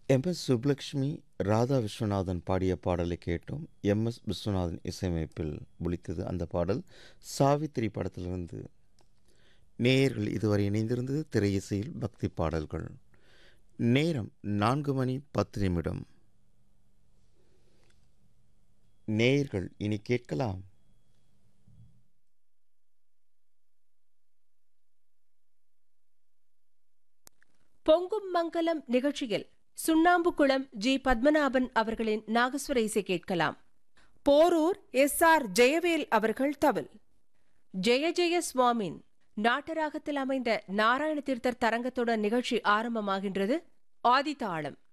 M S Subbulakshmi Radha Viswanathan பாடிய பாடலை கேட்டோம் எம் எஸ் விஸ்வநாதன் இசையமைப்பில் ஒலித்தது அந்த பாடல் சாவித்திரி படத்திலிருந்து நேயர்கள் இதுவரை இணைந்திருந்தது திரை இசையில் பக்தி பாடல்கள் நேரம் நான்கு மணி பத்து நிமிடம் நேயர்கள் இனி கேட்கலாம் பொங்கும் மங்கலம் நிகழ்ச்சியில் சுண்ணாம்புக்குளம் ஜி பத்மநாபன் அவர்களின் நாகஸ்வர இசை கேட்கலாம் போரூர் எஸ் ஆர் ஜெயவேல் அவர்கள் தவில் ஜெய ஜெய சுவாமின் நாட்டராகத்தில் அமைந்த நாராயண தீர்த்தர் தரங்கத்துடன் நிகழ்ச்சி ஆரம்பமாகின்றது ஆதிதாளம்